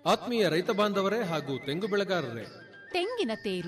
ಆತ್ಮೀಯ ರೈತ ಬಾಂಧವರೇ ಹಾಗೂ ತೆಂಗು ಬೆಳೆಗಾರರೇ ತೆಂಗಿನ ತೇರು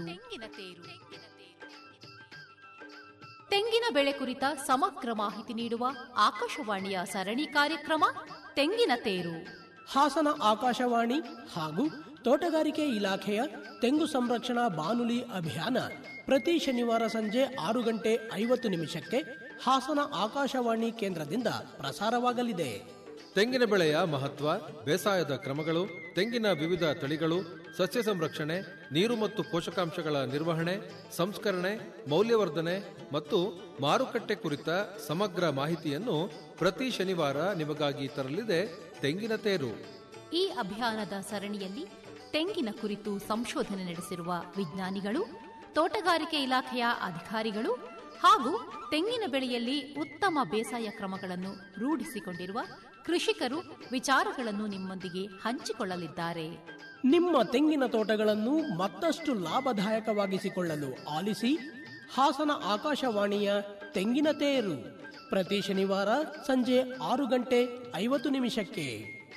ತೆಂಗಿನ ಬೆಳೆ ಕುರಿತ ಸಮಗ್ರ ಮಾಹಿತಿ ನೀಡುವ ಆಕಾಶವಾಣಿಯ ಸರಣಿ ಕಾರ್ಯಕ್ರಮ ತೆಂಗಿನ ತೇರು ಹಾಸನ ಆಕಾಶವಾಣಿ ಹಾಗೂ ತೋಟಗಾರಿಕೆ ಇಲಾಖೆಯ ತೆಂಗು ಸಂರಕ್ಷಣಾ ಬಾನುಲಿ ಅಭಿಯಾನ ಪ್ರತಿ ಶನಿವಾರ ಸಂಜೆ ಆರು ಗಂಟೆ ಐವತ್ತು ನಿಮಿಷಕ್ಕೆ ಹಾಸನ ಆಕಾಶವಾಣಿ ಕೇಂದ್ರದಿಂದ ಪ್ರಸಾರವಾಗಲಿದೆ ತೆಂಗಿನ ಬೆಳೆಯ ಮಹತ್ವ ಬೇಸಾಯದ ಕ್ರಮಗಳು ತೆಂಗಿನ ವಿವಿಧ ತಳಿಗಳು ಸಸ್ಯ ಸಂರಕ್ಷಣೆ ನೀರು ಮತ್ತು ಪೋಷಕಾಂಶಗಳ ನಿರ್ವಹಣೆ ಸಂಸ್ಕರಣೆ ಮೌಲ್ಯವರ್ಧನೆ ಮತ್ತು ಮಾರುಕಟ್ಟೆ ಕುರಿತ ಸಮಗ್ರ ಮಾಹಿತಿಯನ್ನು ಪ್ರತಿ ಶನಿವಾರ ನಿಮಗಾಗಿ ತರಲಿದೆ ತೆಂಗಿನ ತೇರು ಈ ಅಭಿಯಾನದ ಸರಣಿಯಲ್ಲಿ ತೆಂಗಿನ ಕುರಿತು ಸಂಶೋಧನೆ ನಡೆಸಿರುವ ವಿಜ್ಞಾನಿಗಳು ತೋಟಗಾರಿಕೆ ಇಲಾಖೆಯ ಅಧಿಕಾರಿಗಳು ಹಾಗೂ ತೆಂಗಿನ ಬೆಳೆಯಲ್ಲಿ ಉತ್ತಮ ಬೇಸಾಯ ಕ್ರಮಗಳನ್ನು ರೂಢಿಸಿಕೊಂಡಿರುವ ಕೃಷಿಕರು ವಿಚಾರಗಳನ್ನು ನಿಮ್ಮೊಂದಿಗೆ ಹಂಚಿಕೊಳ್ಳಲಿದ್ದಾರೆ ನಿಮ್ಮ ತೆಂಗಿನ ತೋಟಗಳನ್ನು ಮತ್ತಷ್ಟು ಲಾಭದಾಯಕವಾಗಿಸಿಕೊಳ್ಳಲು ಆಲಿಸಿ ಹಾಸನ ಆಕಾಶವಾಣಿಯ ತೆಂಗಿನ ತೇರು ಪ್ರತಿ ಶನಿವಾರ ಸಂಜೆ ಆರು ಗಂಟೆ ಐವತ್ತು ನಿಮಿಷಕ್ಕೆ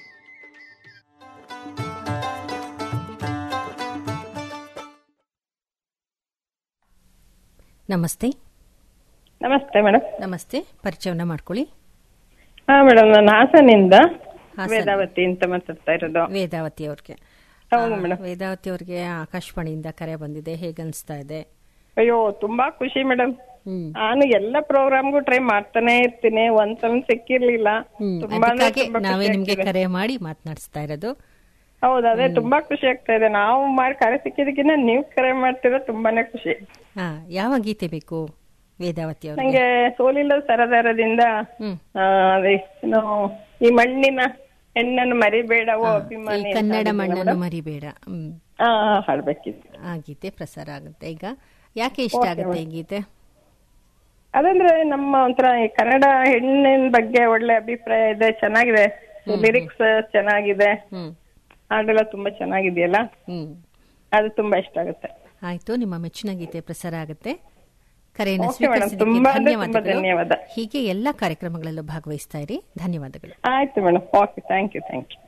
ನಮಸ್ತೆ ನಮಸ್ತೆ ಮೇಡಮ್ ನಮಸ್ತೆ ಪರಿಚಯವನ್ನ ಮಾಡ್ಕೊಳ್ಳಿ ಹಾ ಮೇಡಮ್ ನಾನು ಹಾಸನಿಂದ ಹಾಸನ. ವೇದಾವತಿ ಅಂತ ಮಾತಾಡ್ತಾ ಇರೋದು ವೇದಾವತಿ ಅವ್ರಿಗೆ ಹೌದು ಮೇಡಮ್ ವೇದಾವತಿ ಅವ್ರಿಗೆ ಆಕಾಶವಾಣಿಯಿಂದ ಕರೆ ಬಂದಿದೆ ಹೇಗನ್ಸ್ತಾ ಇದೆ ಅಯ್ಯೋ ತುಂಬಾ ಖುಷಿ ಮೇಡಮ್ ಹ್ಮ್ ನಾನು ಎಲ್ಲ ಪ್ರೋಗ್ರಾಮ್ಗೂ ಟ್ರೈ ಮಾಡ್ತಾನೆ ಇರ್ತೀನಿ ಒಂದ್ಸಲ ಸಿಕ್ಕಿರ್ಲಿಲ್ಲ ಹ್ಮ್ ತುಂಬಾ ಅಂದ್ರೆ ಅದಕ್ಕಾಗಿ ತುಂಬಾ ನಾವೇ ಖುಷಿ ನಿಮ್ಗೆ ಆಗ್ತಿದೆ. ಕರೆ ಮಾಡಿ ಮಾತನಾಡಿಸ್ತಾ ಇರೋದು ಹೌದು ಅದೇ ತುಂಬಾ ಖುಷಿ ಆಗ್ತಾ ಇದೆ ನಾವು ಮಾಡಿ ಕರೆ ಸಿಕ್ಕಿದಕ್ಕಿಂತ ನೀವು ಕರೆ ಮಾಡ್ತಿರೋ ತುಂಬಾನೇ ಖುಷಿ ಹಾ ಯಾವ ಗೀತೆ ಬೇಕು ವೇದಾವತಿ ಅವ್ರಿಗೆ ನಂಗೆ ಸೋಲಿಲ್ಲ ಸರದಾರದಿಂದ ಹ್ಮ್ ಆ, ಅದೇ ಏನು ಈ ಮಣ್ಣಿನ ಹೆಣ್ಣನ್ನು ಮರಿಬೇಡವೋ ಈ ಅಭಿಮಾನಿ ಅಂತ ಕನ್ನಡ ಹಾಡಿದ್ನಲ್ಲ ಮಣ್ಣನ್ನು madam? ಮರಿಬೇಡ ಹ್ಮ್ ಆ, ಹಾಡ್ಬೇಕಿತ್ತು ಆ ಗೀತೆ ಪ್ರಸಾರ ಆಗುತ್ತೆ ಈಗ ಯಾಕೆ ಇಷ್ಟ Okay, ಆಗುತ್ತೆ ಈ ಗೀತೆ ಅದಂದ್ರೆ ನಮ್ಮ ಒಂಥರ ಈ ಕನ್ನಡ ಹೆಣ್ಣಿನ ಬಗ್ಗೆ ಒಳ್ಳೆ ಅಭಿಪ್ರಾಯ ಇದೆ ಚೆನ್ನಾಗಿದೆ ಲಿರಿಕ್ಸ್ ಚೆನ್ನಾಗಿದೆ ಹ್ಮ್ ಹಾಡೆಲ್ಲ ತುಂಬಾ ಚೆನ್ನಾಗಿದೆಯಲ್ಲ ಹ್ಮ್ ಅದು ತುಂಬಾ ಇಷ್ಟ ಆಗುತ್ತೆ ಆಯ್ತು ನಿಮ್ಮ ಮೆಚ್ಚಿನ ಗೀತೆ ಪ್ರಸಾರ ಆಗುತ್ತೆ ಕರೆಯನ್ನು Okay, madam. ಸ್ವೀಕರಿಸಿದ್ದಕ್ಕೆ ತುಂಬಾ ಅಂದ್ರೆ ತುಂಬಾ ಧನ್ಯವಾದಗಳು ಧನ್ಯವಾದ. ಹೀಗೆ ಎಲ್ಲಾ ಕಾರ್ಯಕ್ರಮಗಳಲ್ಲೂ ಭಾಗವಹಿಸ್ತಾ ಇರಿ ಧನ್ಯವಾದಗಳು ಆಯ್ತು madam okay thank you thank you